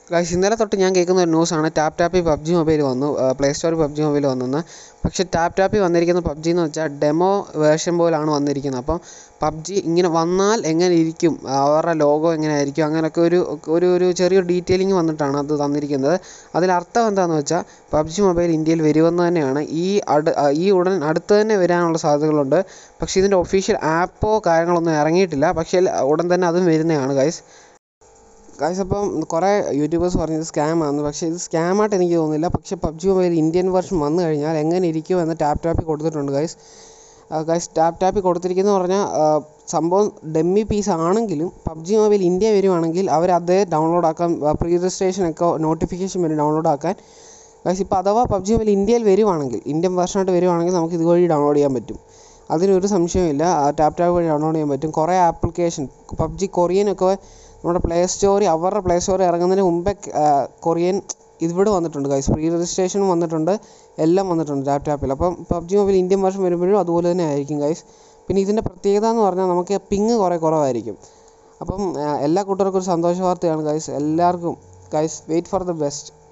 guys ഇന്നലെ തൊട്ട് ഞാൻ കേൾക്കുന്ന ഒരു ന്യൂസാണ് ടാപ്പ് ടാപ്പിൽ പബ്ജി മൊബൈൽ വന്നു പ്ലേ സ്റ്റോറിൽ പബ്ജി മൊബൈൽ വന്നെന്ന് പക്ഷേ ടാപ്പ് ടാപ്പിൽ വന്നിരിക്കുന്ന പബ്ജി എന്ന് വെച്ചാൽ ഡെമോ വേർഷൻ പോലാണ് വന്നിരിക്കുന്നത് അപ്പം പബ്ജി ഇങ്ങനെ വന്നാൽ എങ്ങനെ ഇരിക്കും അവരുടെ ലോഗോ എങ്ങനെ ആയിരിക്കും അങ്ങനെയൊക്കെ ഒരു ഒരു ഒരു ചെറിയൊരു ഡീറ്റെയിലിംഗ് വന്നിട്ടാണ് അത് തന്നിരിക്കുന്നത് അതിലർത്ഥം എന്താണെന്ന് വെച്ചാൽ പബ്ജി മൊബൈൽ ഇന്ത്യയിൽ വരുമെന്ന് തന്നെയാണ് ഈ അടു ഈ ഉടൻ അടുത്ത് തന്നെ വരാനുള്ള സാധ്യതകളുണ്ട് പക്ഷേ ഇതിൻ്റെ ഒഫീഷ്യൽ ആപ്പോ കാര്യങ്ങളൊന്നും ഇറങ്ങിയിട്ടില്ല പക്ഷേ ഉടൻ തന്നെ അതും വരുന്നതാണ് ഗൈസ് ഗൈസ് അപ്പം കുറേ യൂട്യൂബേഴ്സ് പറഞ്ഞത് സ്കാം ആണ് പക്ഷേ ഇത് സ്കാം ആയിട്ട് എനിക്ക് തോന്നുന്നില്ല പക്ഷേ പബ്ജി മൊബൈൽ ഇന്ത്യൻ വെർഷൻ വന്നു കഴിഞ്ഞാൽ എങ്ങനെ ഇരിക്കും എന്ന് ടാപ്പ് ടാപ്പിൽ കൊടുത്തിട്ടുണ്ട് ഗൈസ് ഗൈസ് ടാപ്പ് ടാപ്പിൽ കൊടുത്തിരിക്കുന്നത് പറഞ്ഞാൽ സംഭവം ഡെമ്മി പീസ് ആണെങ്കിലും പബ്ജി മൊബൈൽ ഇന്ത്യ വരുവാണെങ്കിൽ അവർ അതേ ഡൗൺലോഡ് ആക്കാൻ പ്രീ രജിസ്ട്രേഷൻ ഒക്കെ നോട്ടിഫിക്കേഷൻ വരും ഡൗൺലോഡ് ആക്കാൻ ഗൈസ് ഇപ്പോൾ അഥവാ പബ്ജി മൊബൈൽ ഇന്ത്യയിൽ വരുവാണെങ്കിൽ ഇന്ത്യൻ വെർഷനായിട്ട് വരുവാണെങ്കിൽ നമുക്ക് ഇതുവഴി ഡൗൺലോഡ് ചെയ്യാൻ പറ്റും അതിനൊരു സംശയമില്ല ടാപ്പ് ടാപ്പ് വഴി ഡൗൺലോഡ് ചെയ്യാൻ പറ്റും കുറേ ആപ്ലിക്കേഷൻ പബ്ജി കൊറിയനൊക്കെ നമ്മുടെ പ്ലേ സ്റ്റോറിൽ അവരുടെ പ്ലേ സ്റ്റോറിൽ ഇറങ്ങുന്നതിന് മുമ്പേ കൊറിയൻ ഇവിടെ വന്നിട്ടുണ്ട് ഗൈസ് പ്രീ രജിസ്ട്രേഷനും വന്നിട്ടുണ്ട് എല്ലാം വന്നിട്ടുണ്ട് ടാപ്പ് ടാപ്പിൽ അപ്പം പബ്ജി മൊബൈൽ ഇന്ത്യൻ വേർഷൻ വരുമ്പോഴും അതുപോലെ തന്നെ ആയിരിക്കും ഗൈസ് പിന്നെ ഇതിൻ്റെ പ്രത്യേകത എന്ന് പറഞ്ഞാൽ നമുക്ക് പിങ് കുറേ കുറവായിരിക്കും അപ്പം എല്ലാ കൂട്ടർക്കും ഒരു സന്തോഷ വാർത്തയാണ് ഗൈസ് എല്ലാവർക്കും guys wait for the best